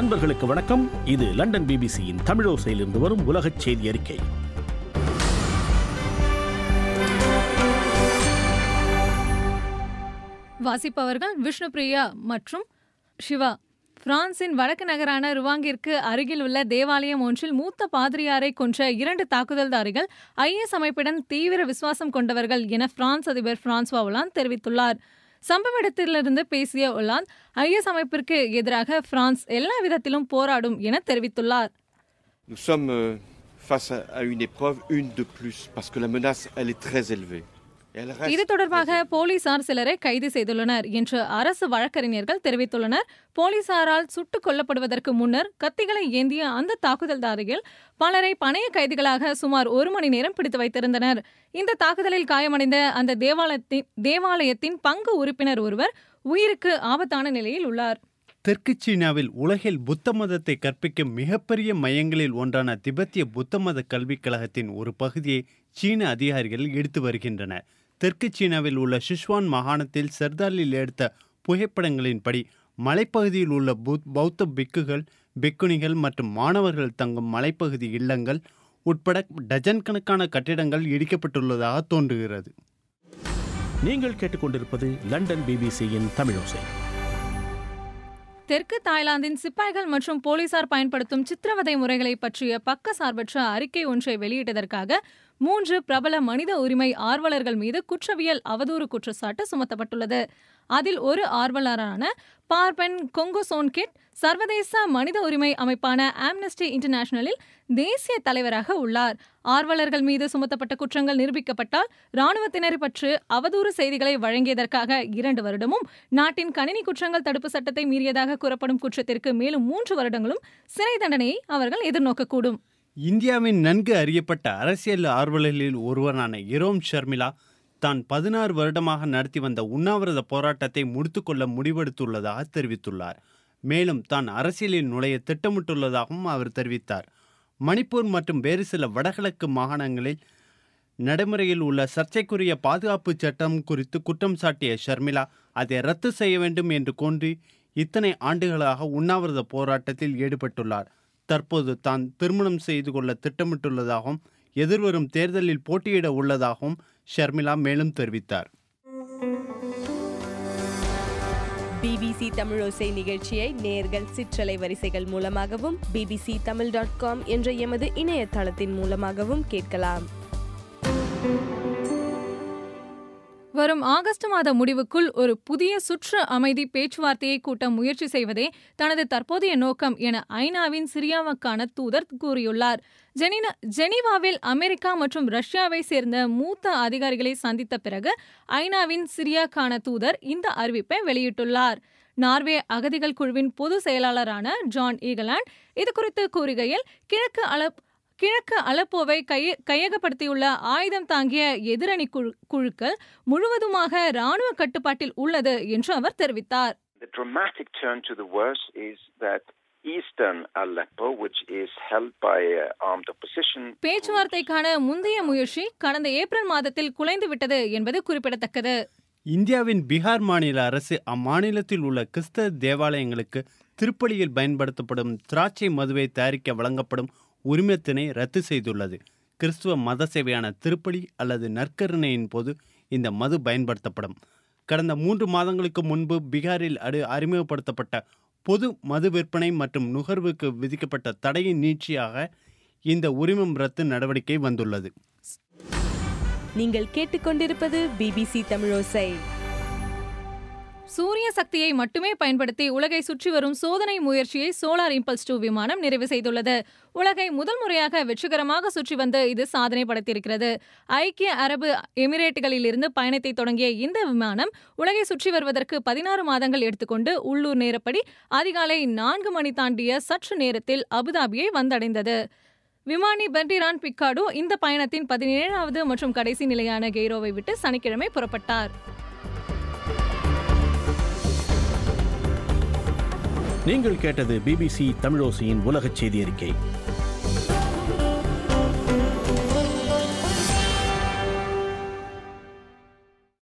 அன்பர்களுக்கு வணக்கம் இது லண்டன் பிபிசியின் தமிழோசையிலிருந்து வரும் உலகச் செய்தி அறிக்கை வாசிப்பவர்கள் விஷ்ணுபிரியா மற்றும் சிவா பிரான்சின் வடக்கு நகரான ருவாங்கிற்கு அருகில் உள்ள தேவாலயம் ஒன்றில் மூத்த பாதிரியாரை கொன்ற இரண்டு தாக்குதல்தாரிகள் ஐஎஸ் அமைப்புடன் தீவிர விசுவாசம் கொண்டவர்கள் என பிரான்ஸ் அதிபர் பிரான்சுவா ஒலாந்து தெரிவித்துள்ளார் சம்பவ இடத்திலிருந்து பேசிய ஒலாந்து ஐஎஸ் அமைப்பிற்கு எதிராக பிரான்ஸ் எல்லா விதத்திலும் போராடும் என தெரிவித்துள்ளார் Nous sommes euh, face à, à une épreuve, une de plus, parce que la menace, elle est très élevée. Et elle reste இது தொடர்பாக போலீசார் சிலரை கைது செய்துள்ளனர் என்று அரசு வழக்கறிஞர்கள் தெரிவித்துள்ளனர் போலீசாரால் சுட்டுக் கொல்லப்படுவதற்கு முன்னர் கத்திகளை ஏந்திய அந்த தாக்குதல்தாரிகள் பலரை பணைய கைதிகளாக சுமார் ஒரு மணி நேரம் பிடித்து வைத்திருந்தனர் இந்த தாக்குதலில் காயமடைந்த அந்த தேவாலயத்தின் தேவாலயத்தின் பங்கு உறுப்பினர் ஒருவர் உயிருக்கு ஆபத்தான நிலையில் உள்ளார் தெற்கு சீனாவில் உலகில் புத்த மதத்தை கற்பிக்கும் மிகப்பெரிய மையங்களில் ஒன்றான திபெத்திய புத்த மத கல்விக் கழகத்தின் ஒரு பகுதியை சீன அதிகாரிகள் எடுத்து வருகின்றனர் தெற்கு சீனாவில் உள்ள சிஷ்வான் மாகாணத்தில் சர்தாரில் எடுத்த புகைப்படங்களின்படி மலைப்பகுதியில் உள்ள புத் பௌத்த பிக்குகள் பிக்குணிகள் மற்றும் மாணவர்கள் தங்கும் மலைப்பகுதி இல்லங்கள் உட்பட டஜன் கணக்கான கட்டிடங்கள் இடிக்கப்பட்டுள்ளதாக தோன்றுகிறது நீங்கள் கேட்டுக்கொண்டிருப்பது லண்டன் பிபிசியின் தமிழோசை தெற்கு தாய்லாந்தின் சிப்பாய்கள் மற்றும் போலீசார் பயன்படுத்தும் சித்திரவதை முறைகளை பற்றிய பக்கசார்பற்ற அறிக்கை ஒன்றை வெளியிட்டதற்காக மூன்று பிரபல மனித உரிமை ஆர்வலர்கள் மீது குற்றவியல் அவதூறு குற்றச்சாட்டு சுமத்தப்பட்டுள்ளது அதில் ஒரு ஆர்வலரான பார்பென் கொங்கோசோன்கிட் சர்வதேச மனித உரிமை அமைப்பான ஆம்னஸ்டி இன்டர்நேஷனலில் தேசிய தலைவராக உள்ளார் ஆர்வலர்கள் மீது சுமத்தப்பட்ட குற்றங்கள் நிரூபிக்கப்பட்டால் ராணுவத்தினரை பற்றி அவதூறு செய்திகளை வழங்கியதற்காக இரண்டு வருடமும் நாட்டின் கணினி குற்றங்கள் தடுப்பு சட்டத்தை மீறியதாக கூறப்படும் குற்றத்திற்கு மேலும் மூன்று வருடங்களும் சிறை தண்டனையை அவர்கள் எதிர்நோக்கக்கூடும் இந்தியாவின் நன்கு அறியப்பட்ட அரசியல் ஆர்வலர்களில் ஒருவரான இரோம் ஷர்மிளா தான் பதினாறு வருடமாக நடத்தி வந்த உண்ணாவிரத போராட்டத்தை முடித்துக்கொள்ள முடிவெடுத்துள்ளதாக தெரிவித்துள்ளார் மேலும் தான் அரசியலில் நுழைய திட்டமிட்டுள்ளதாகவும் அவர் தெரிவித்தார் மணிப்பூர் மற்றும் வேறு சில வடகிழக்கு மாகாணங்களில் நடைமுறையில் உள்ள சர்ச்சைக்குரிய பாதுகாப்பு சட்டம் குறித்து குற்றம் சாட்டிய ஷர்மிளா அதை ரத்து செய்ய வேண்டும் என்று கோன்றி இத்தனை ஆண்டுகளாக உண்ணாவிரத போராட்டத்தில் ஈடுபட்டுள்ளார் தற்போது தான் திருமணம் செய்து கொள்ள திட்டமிட்டுள்ளதாகவும் எதிர்வரும் தேர்தலில் போட்டியிட உள்ளதாகவும் ஷர்மிளா மேலும் தெரிவித்தார் பிபிசி தமிழோசை நிகழ்ச்சியை நேர்கள் சிற்றலை வரிசைகள் மூலமாகவும் பிபிசி தமிழ் டாட் காம் என்ற எமது இணையதளத்தின் மூலமாகவும் கேட்கலாம் வரும் ஆகஸ்ட் மாத முடிவுக்குள் ஒரு புதிய சுற்று அமைதி பேச்சுவார்த்தையை கூட்ட முயற்சி செய்வதே தனது தற்போதைய நோக்கம் என ஐநாவின் சிரியாவுக்கான தூதர் கூறியுள்ளார் ஜெனின ஜெனீவாவில் அமெரிக்கா மற்றும் ரஷ்யாவை சேர்ந்த மூத்த அதிகாரிகளை சந்தித்த பிறகு ஐநாவின் சிரியாக்கான தூதர் இந்த அறிவிப்பை வெளியிட்டுள்ளார் நார்வே அகதிகள் குழுவின் பொது செயலாளரான ஜான் ஈகலாண்ட் இது குறித்து கூறுகையில் கிழக்கு அலப் கிழக்கு அலப்போவை கைய கையகப்படுத்தியுள்ள ஆயுதம் தாங்கிய எதிரணி குழு- குழுக்கள் முழுவதுமாக ராணுவ கட்டுப்பாட்டில் உள்ளது என்று அவர் தெரிவித்தார் The dramatic turn to the worse is that eastern Aleppo, which is held by uh, armed opposition, பேச்சுவார்த்தைக்கான முந்தைய முயற்சி கடந்த ஏப்ரல் மாதத்தில் குலைந்து விட்டது என்பது குறிப்பிடத்தக்கது இந்தியாவின் பீகார் மாநில அரசு அம்மாநிலத்தில் உள்ள கிறிஸ்தவ தேவாலயங்களுக்கு திருப்பலியில் பயன்படுத்தப்படும் திராட்சை மதுவை தயாரிக்க வழங்கப்படும் உரிமத்தினை ரத்து செய்துள்ளது கிறிஸ்துவ மத சேவையான திருப்பலி அல்லது நற்கருணையின் போது இந்த மது பயன்படுத்தப்படும் கடந்த மூன்று மாதங்களுக்கு முன்பு பீகாரில் அடு அறிமுகப்படுத்தப்பட்ட பொது மது விற்பனை மற்றும் நுகர்வுக்கு விதிக்கப்பட்ட தடையின் நீட்சியாக இந்த உரிமம் ரத்து நடவடிக்கை வந்துள்ளது நீங்கள் கேட்டுக்கொண்டிருப்பது பிபிசி தமிழோசை சூரிய சக்தியை மட்டுமே பயன்படுத்தி உலகை சுற்றி வரும் சோதனை முயற்சியை சோலார் இம்பல்ஸ் டூ விமானம் நிறைவு செய்துள்ளது உலகை முதல் முறையாக வெற்றிகரமாக சுற்றி வந்து இது சாதனை படைத்திருக்கிறது ஐக்கிய அரபு எமிரேட்டுகளிலிருந்து பயணத்தை தொடங்கிய இந்த விமானம் உலகை சுற்றி வருவதற்கு பதினாறு மாதங்கள் எடுத்துக்கொண்டு உள்ளூர் நேரப்படி அதிகாலை நான்கு மணி தாண்டிய சற்று நேரத்தில் அபுதாபியை வந்தடைந்தது விமானி பென்டிரான் பிக்காடோ இந்த பயணத்தின் பதினேழாவது மற்றும் கடைசி நிலையான கெய்ரோவை விட்டு சனிக்கிழமை புறப்பட்டார் நீங்கள் கேட்டது பிபிசி தமிழோசையின் உலகச் செய்தி அறிக்கை